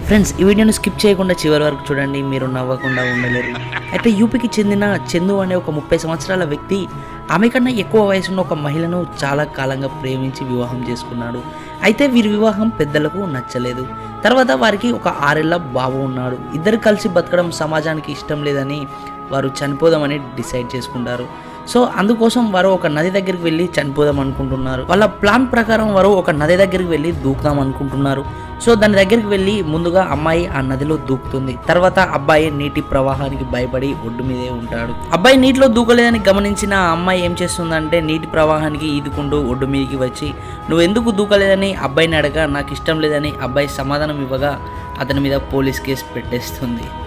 friends ఈ వీడియోని skip చేయకుండా చివరి వరకు చూడండి మీరు నవ్వకుండా ఉండలేరు అయితే యూపీకి చెందిన చందు అనే ఒక ముప్పై సంవత్సరాల వ్యక్తి ఆమె కన్నా ఎక్కువ వయసున్న ఒక మహిళను చాలా కాలంగా ప్రేమించి వివాహం చేసుకున్నాడు అయితే వీరి వివాహం పెద్దలకు నచ్చలేదు తర్వాత వారికి ఒక ఆరేళ్ల బాబు ఉన్నాడు ఇద్దరు కలిసి బతకడం సమాజానికి ఇష్టం లేదని వారు చనిపోదామని డిసైడ్ చేసుకుంటారు సో అందుకోసం వారు ఒక నది దగ్గరికి వెళ్ళి చనిపోదాం అనుకుంటున్నారు వాళ్ళ ప్లాన్ ప్రకారం వారు ఒక నది దగ్గరికి వెళ్ళి దూకుదాం అనుకుంటున్నారు సో దాని దగ్గరికి వెళ్ళి ముందుగా అమ్మాయి ఆ నదిలో దూకుతుంది తర్వాత అబ్బాయి నీటి ప్రవాహానికి భయపడి ఒడ్డు మీదే ఉంటాడు అబ్బాయి నీటిలో దూకలేదని గమనించిన ఆ అమ్మాయి ఏం చేస్తుందంటే నీటి ప్రవాహానికి ఈదుకుంటూ ఒడ్డు మీదకి వచ్చి నువ్వు ఎందుకు దూకలేదని అబ్బాయిని అడగా నాకు ఇష్టం లేదని అబ్బాయి సమాధానం ఇవ్వగా అతని మీద పోలీస్ కేసు పెట్టేస్తుంది